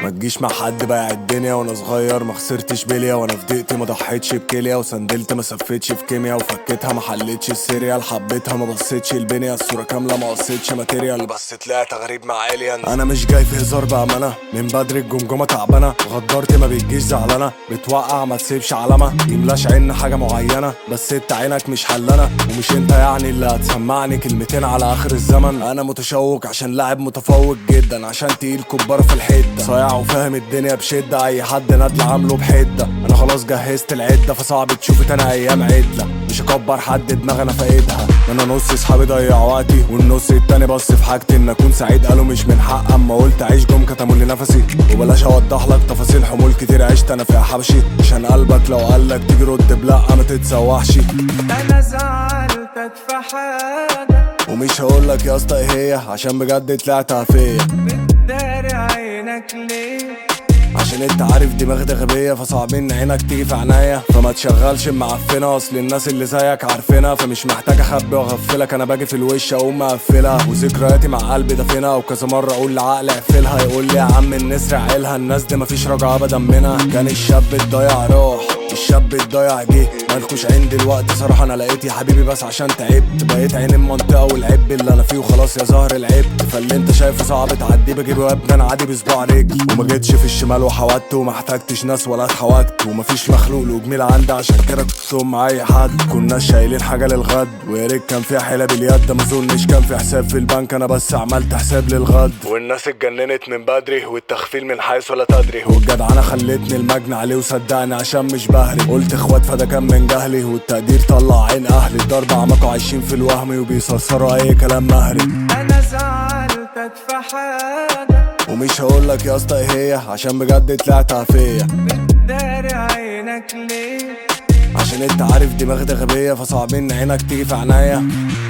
ما تجيش مع حد بايع الدنيا وانا صغير ما خسرتش بليا وانا في ضيقتي ما ضحيتش بكليا وسندلت ما سفتش في كيميا وفكيتها ما حلتش السيريال حبيتها ما بصيتش البنيا الصورة كاملة ما قصيتش ماتيريال بس طلعت غريب مع اليان انا مش جاي في هزار بأمانة من بدري الجمجمة تعبانة غدرت ما بتجيش زعلانة بتوقع ما تسيبش علامة يملاش عين حاجة معينة بس انت عينك مش حلانة ومش انت يعني اللي هتسمعني كلمتين على اخر الزمن انا متشوق عشان لاعب متفوق جدا عشان تقيل كبار في الحتة صايع وفاهم الدنيا بشدة اي حد نادل عامله بحدة انا خلاص جهزت العدة فصعب تشوف تاني ايام عدلة مش هكبر حد دماغ انا فايدها انا نص صحابي ضيع وقتي والنص التاني بص في حاجتي ان اكون سعيد قالوا مش من حق اما قلت اعيش جم كتموا لي نفسي وبلاش اوضح لك تفاصيل حمول كتير عشت انا فيها حبشي عشان قلبك لو قالك تيجي رد بلا ما تتسوحش انا زعلتك في حاجة ومش هقولك يا اسطى ايه هي عشان بجد طلعت عافية بتداري عينك ليه عشان انت عارف دماغي غبية فصعب ان عينك تيجي في عناية فما تشغلش معفنة اصل الناس اللي زيك عارفينها فمش محتاج اخبي واغفلك انا باجي في الوش اقوم مقفلها وذكرياتي مع قلبي دافنها وكذا مرة اقول لعقلي اقفلها يقول لي يا عم النسر عيلها الناس دي مفيش رجعة ابدا منها كان الشاب الضايع راح الشاب الضايع جه مالكوش عندي الوقت صراحة انا لقيت يا حبيبي بس عشان تعبت بقيت عين المنطقة والعب اللي انا فيه وخلاص يا زهر العبت فاللي انت شايفه صعب تعديه بجيبه يا ابني انا عادي بصباع رجل وما جيتش في الشمال وحودت وما احتجتش ناس ولا اتحوجت ومفيش مخلوق له جميل عندي عشان كده كنت مع اي حد كنا شايلين حاجة للغد ويا ريت كان فيها حيلة باليد ما اظنش كان في حساب في البنك انا بس عملت حساب للغد والناس اتجننت من بدري والتخفيل من حيث ولا تدري والجدعنة خلتني المجني عليه وصدقني عشان مش بهري قلت اخوات فده كان من جهلي والتقدير طلع عين اهلي الضرب عمكوا عايشين في الوهم وبيصرصروا اي كلام مهري انا زعلتك في حاجة ومش هقولك يا اسطى ايه هي عشان بجد طلعت عافية بتداري عينك ليه عشان انت عارف دماغي غبية فصعب ان عينك تيجي في عناية